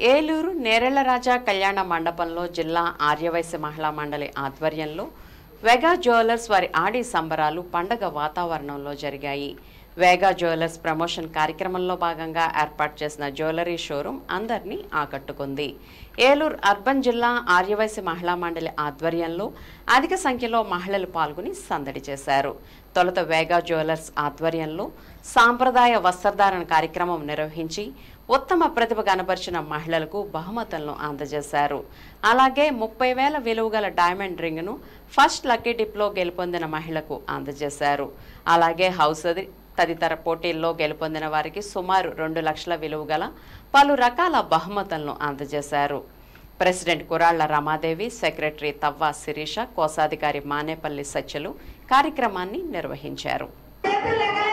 ఏలూరు నేరెళ్లరాజా కళ్యాణ మండపంలో జిల్లా ఆర్యవైశ్య మహిళా మండలి ఆధ్వర్యంలో వెగా జ్యువెలర్స్ వారి ఆడి సంబరాలు పండగ వాతావరణంలో జరిగాయి వేగా జ్యువెలర్స్ ప్రమోషన్ కార్యక్రమంలో భాగంగా ఏర్పాటు చేసిన జ్యువెలరీ షోరూం అందరినీ ఆకట్టుకుంది ఏలూరు అర్బన్ జిల్లా ఆర్యవైశ్య మహిళా మండలి ఆధ్వర్యంలో అధిక సంఖ్యలో మహిళలు పాల్గొని సందడి చేశారు తొలుత వేగా జ్యువెలర్స్ ఆధ్వర్యంలో సాంప్రదాయ వస్త్రధారణ కార్యక్రమం నిర్వహించి ఉత్తమ ప్రతిభ కనబరిచిన మహిళలకు బహుమతులను అందజేశారు అలాగే ముప్పై వేల విలువ గల డైమండ్ రింగ్ను ఫస్ట్ లక్కీ డిప్లో గెలుపొందిన మహిళకు అందజేశారు అలాగే హౌస్ అది తదితర పోటీల్లో గెలుపొందిన వారికి సుమారు రెండు లక్షల విలువ గల పలు రకాల బహుమతులను అందజేశారు ప్రెసిడెంట్ కురాళ్ల రమాదేవి సెక్రటరీ తవ్వా శిరీష కోశాధికారి మానేపల్లి సత్యలు కార్యక్రమాన్ని నిర్వహించారు చేతులు